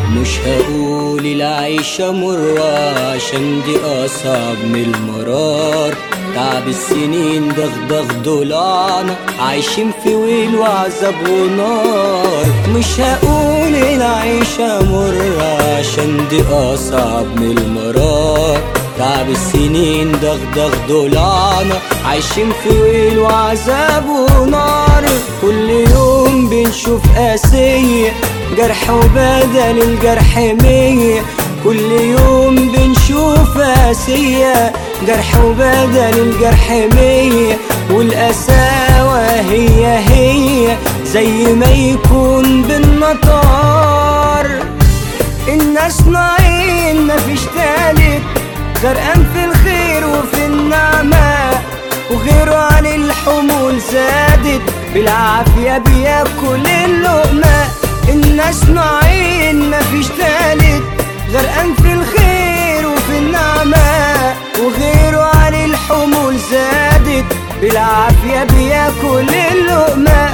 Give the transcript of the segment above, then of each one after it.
مش هقول العيشة مرة عشان دي أصعب من المرار تعب السنين دغدغ ضلعنا عايشين في ويل وعذاب ونار مش هقول العيشة مرة عشان دي أصعب من المرار تعب السنين دغدغ ضلعنا عايشين في ويل وعذاب ونار كل يوم بنشوف قاسية جرح وبدل الجرح مية كل يوم بنشوف قاسية جرح وبدل الجرح مية والقساوة هي هي زي ما يكون بالمطار الناس ناعين مفيش تالت غرقان في الخير وفي النعمة وغيره عن الحمول زادت بالعافية بياكل اللقمة الناس ناعين مفيش تالت غرقان في الخير وفي النعمة وغيره عن الحمول زادت بالعافية بياكل اللقمة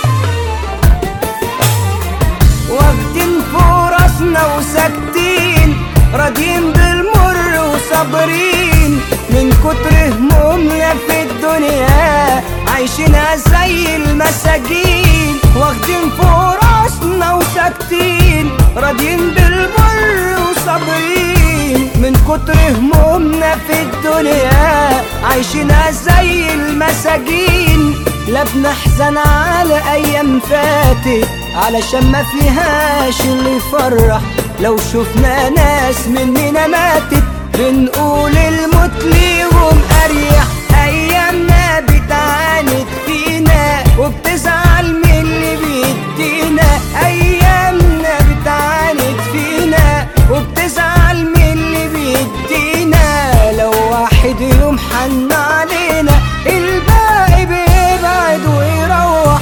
واخدين فرصنا وساكتين راضيين بالمر وصابرين من كتر همومنا في الدنيا عايشينها زي المساجين واخدين فرصنا وساكتين راضيين بالمر وصابرين من كتر همومنا في الدنيا عايشينها زي المساجين لا بنحزن على ايام فاتت علشان ما فيهاش اللي يفرح لو شفنا ناس مننا ماتت بنقول الموت ليهم اريح ايامنا بتعاند فينا وبتزعل من اللي بيدينا ايامنا بتعاند فينا وبتزعل من اللي بيدينا لو واحد يوم حن علينا الباقي بيبعد ويروح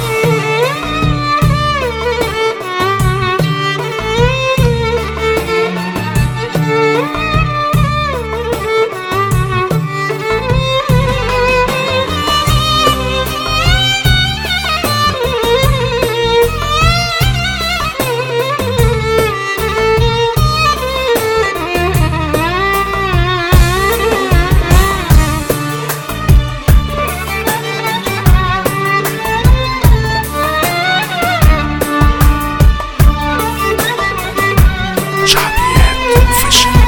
شعبيات اوفيشال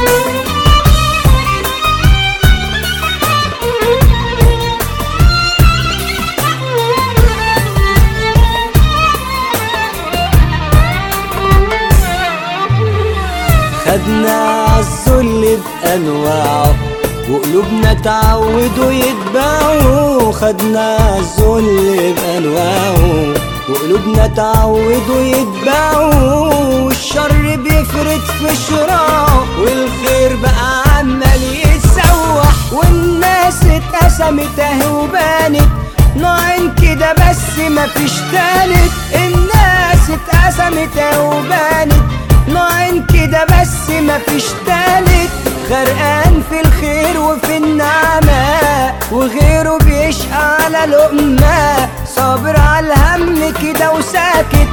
خدنا عالذل بأنواعه وقلوبنا تعودوا يتباعوا خدنا عالذل بأنواعه وقلوبنا تعودوا يتباعوا والشر بيفرد في شراعه والخير بقى عمال يتسوح والناس اتقسمت اهي وبانت نوعين كده بس مفيش تالت الناس اتقسمت اهي وبانت نوعين كده بس مفيش تالت غرقان في الخير وفي النعمة وغيره بيشقى على لقمة صابر على الهم كده وساكت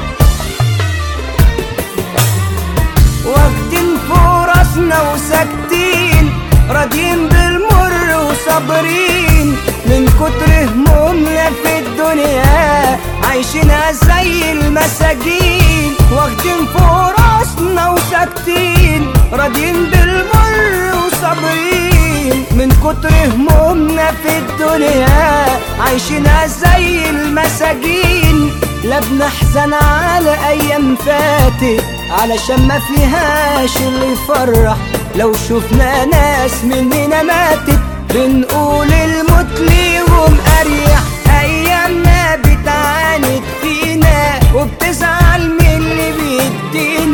واخدين فرصنا وساكتين راضيين بالمر وصابرين من كتر همومنا في الدنيا عايشينها زي المساجين واخدين فرصنا وساكتين راضيين بالمر وصابرين من كتر همومنا في الدنيا عايشينها زي المساجين لا بنحزن على ايام فاتت علشان ما فيهاش اللي يفرح لو شفنا ناس مننا ماتت بنقول الموت ليهم اريح ايامنا بتعاند فينا وبتزعل من اللي بيدينا